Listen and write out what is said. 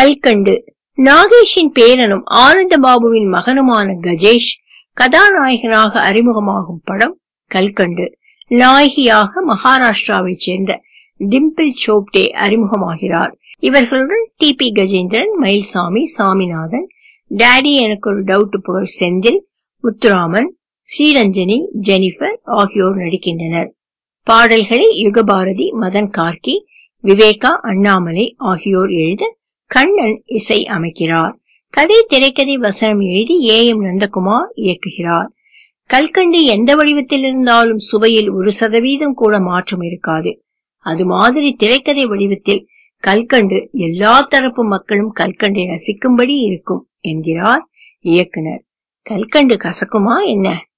கல்கண்டு நாகேஷின் பேரனும் ஆனந்தபாபுவின் மகனுமான கஜேஷ் கதாநாயகனாக அறிமுகமாகும் படம் கல்கண்டு நாயகியாக மகாராஷ்டிராவைச் சேர்ந்த டிம்பிள் சோப்டே அறிமுகமாகிறார் இவர்களுடன் T P Gajendran Mayilsamy Saminathan daddy எனக்கு ஒரு டவுட் புகழ் செந்தில் முத்துராமன் ஸ்ரீரஞ்சனி ஜெனிஃபர் ஆகியோர் நடிக்கின்றனர் பாடல்களை யுகபாரதி மதன் கார்கி விவேகா அண்ணாமலை ஆகியோர் எழுத கண்ணன் இசை அமைக்கிறார் கதை திரைக்கதை வசனம் எழுதி ஏ எம் நந்தகுமார் இயக்குகிறார் கல்கண்டு எந்த வடிவத்தில் இருந்தாலும் சுவையில் ஒரு சதவீதம் கூட மாற்றம் இருக்காது அது மாதிரி திரைக்கதை வடிவத்தில் கல்கண்டு எல்லா தரப்பு மக்களும் கல்கண்டை ரசிக்கும்படி இருக்கும் என்கிறார் இயக்குனர் கல்கண்டு கசக்குமா என்ன